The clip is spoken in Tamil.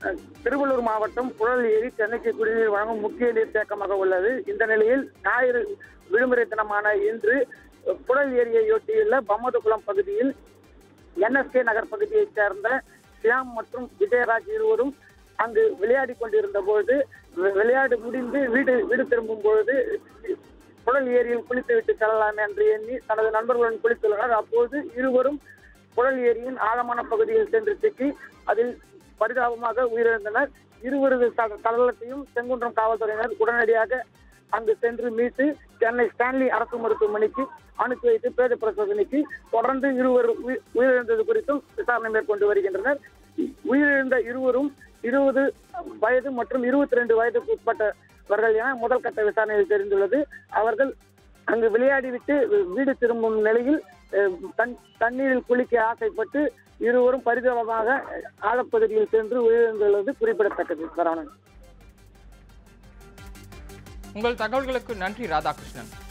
அஹ், திருவள்ளூர் மாவட்டம் புழல் ஏரி சென்னைக்கு குடிநீர் வழங்கும் முக்கிய நீர்த்தேக்கமாக உள்ளது இந்த நிலையில் ஞாயிறு விடுமுறை தினமான இன்று அஹ், புழல் ஏரியையொட்டியுள்ள பம்மதுகுளம் பகுதியில் என்எஸ்கே நகர் பகுதியைச் சேர்ந்த ஷியாம் மற்றும் விஜயராஜ் இருவரும் அங்கு விளையாடி கொண்டிருந்த பொழுது வி- விளையாடு முடிந்து வீடு வீடு திரும்பும் பொழுது புழல் ஏரியில் குளித்துவிட்டு செல்லலாம் என்று எண்ணி தனது நண்பர்களுடன் குளித்துள்ளனர் அப்போது இருவரும் புழல் ஏரியின் ஆழமான பகுதியில் சென்று சிக்கி அதில் பரிதாபமாக உயிரிழந்தனர் இருவரது ச- சடலத்தையும் செங்குன்றம் காவல்துறையினர் உடனடியாக அங்கு சென்று மீட்டு சென்னை ஸ்டான்லி அரசு மருத்துவமனைக்கு அனுப்பி வைத்து பிரேத பரிசோதனைக்கு தொடர்ந்து இருவர் உயி- உயிரிழந்தது குறித்தும் விசாரணை மேற்கொண்டு வருகின்றனர் உயிரிழந்த இருவரும் இருபது வயது மற்றும் இருபத்தி ரெண்டு வயதுக்கு உட்பட்டவர்கள் என முதல் கட்ட விசாரணையில் தெரிந்துள்ளது அவர்கள் அங்கு விளையாடிவிட்டு வீடு திரும்பும் நிலையில் அஹ், தன் தண்ணீரில் குளிக்க ஆசைப்பட்டு இருவரும் பரிதாபமாக ஆழப்பகுதியில் சென்று உயிரிழந்துள்ளது குறிப்பிடத்தக்கது சரவணன் உங்கள் தகவல்களுக்கு நன்றி ராதாகிருஷ்ணன்